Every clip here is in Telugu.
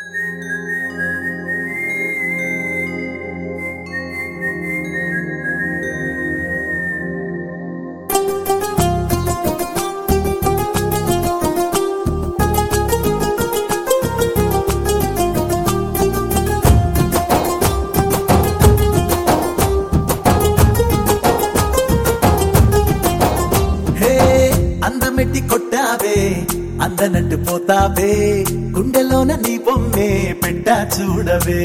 హే అందమెట్టి కొట్టావే అందనట్టు పోతావే గుండెలోన నీ బొమ్మే పెట్టా చూడవే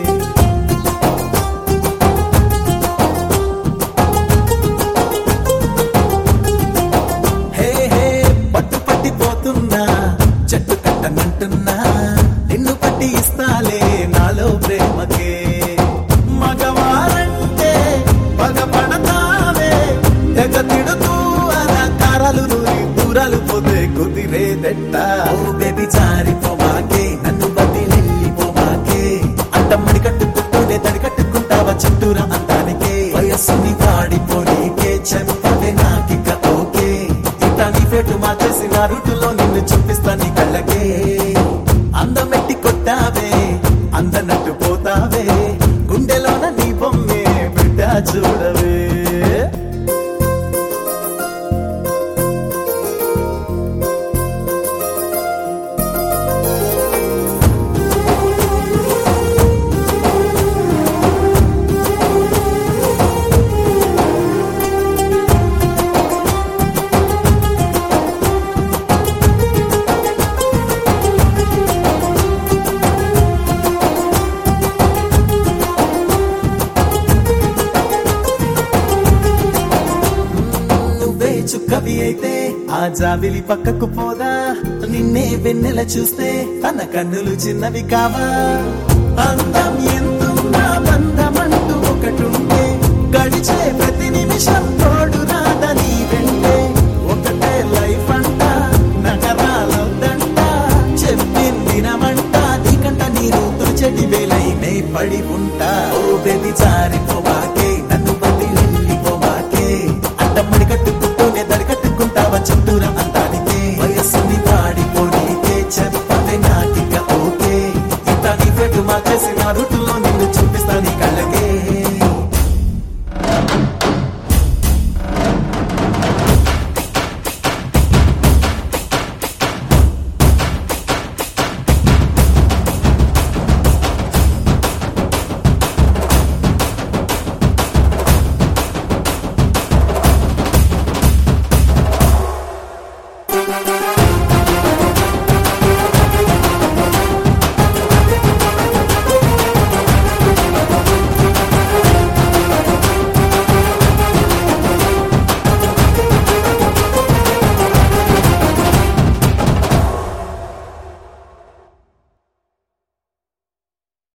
హే హే పట్టు పట్టిపోతున్నా చెట్టు కట్టనంటున్నా నిన్ను పట్టి ఇస్తాలే నాలో ప్రేమకే మగవారంటే పగపడతావే తెగ తిడుతూ అలకారాలు నూరి దూరాలు పోతే కుదిరేదెట్ట ఓ బేబీ జారిపోమాకే నన్ను బతిలెళ్ళిపోమాకే అడ్డమ్మడి కట్టుకుంటూనే తడి కట్టుకుంటావా చుట్టూరా అందానికే వయస్సుని వాడిపోనీకే చెప్పవే నాకిక ఓకే ఇట్ట నీ ఫేటు మార్చేసి నా రూటులో నిన్ను చూపిస్తా నీ కళ్ళకే అందమెట్టి కొట్టావే అందనట్టు పోతావే గుండెలోన నీ బొమ్మే బిడ్డ చూడవే నువ్వే చుక్కవి అయితే ఆ జాబిలి పక్కకు పోదా నిన్నే వెన్నెల చూస్తే తన కన్నులు చిన్నవి కావా అందం ఎంతున్నా బంధమంటూ ఒకటుంటే గడిచే ప్రతి నిమిషం తోడు రాదని వెంటే ఒకటే లైఫ్ అంట నగరాలొద్దంట చెప్పిందినమంట నీకంట నీరు తుచటి వేలైనే పడి ఉంటా ఓ